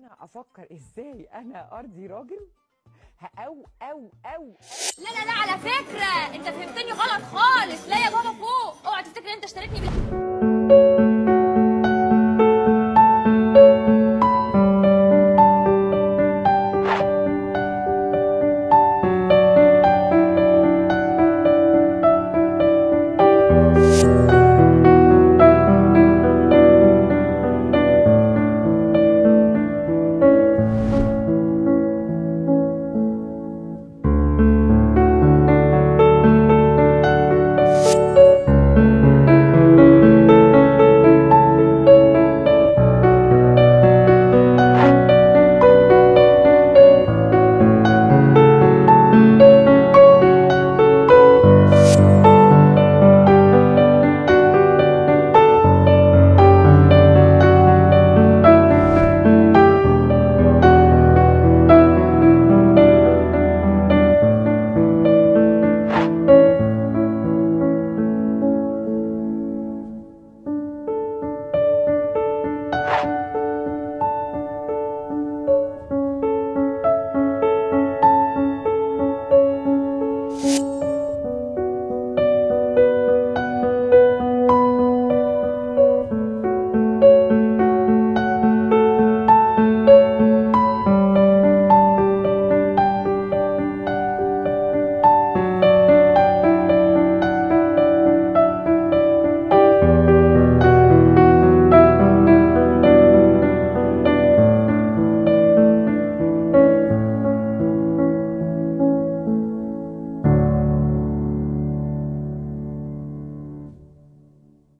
انا افكر ازاي انا ارضي راجل ه- او او او لا لا لا على فكرة انت فهمتني غلط خالص لا يا بابا فوق اوعى تفتكر ان انت اشتريتني بال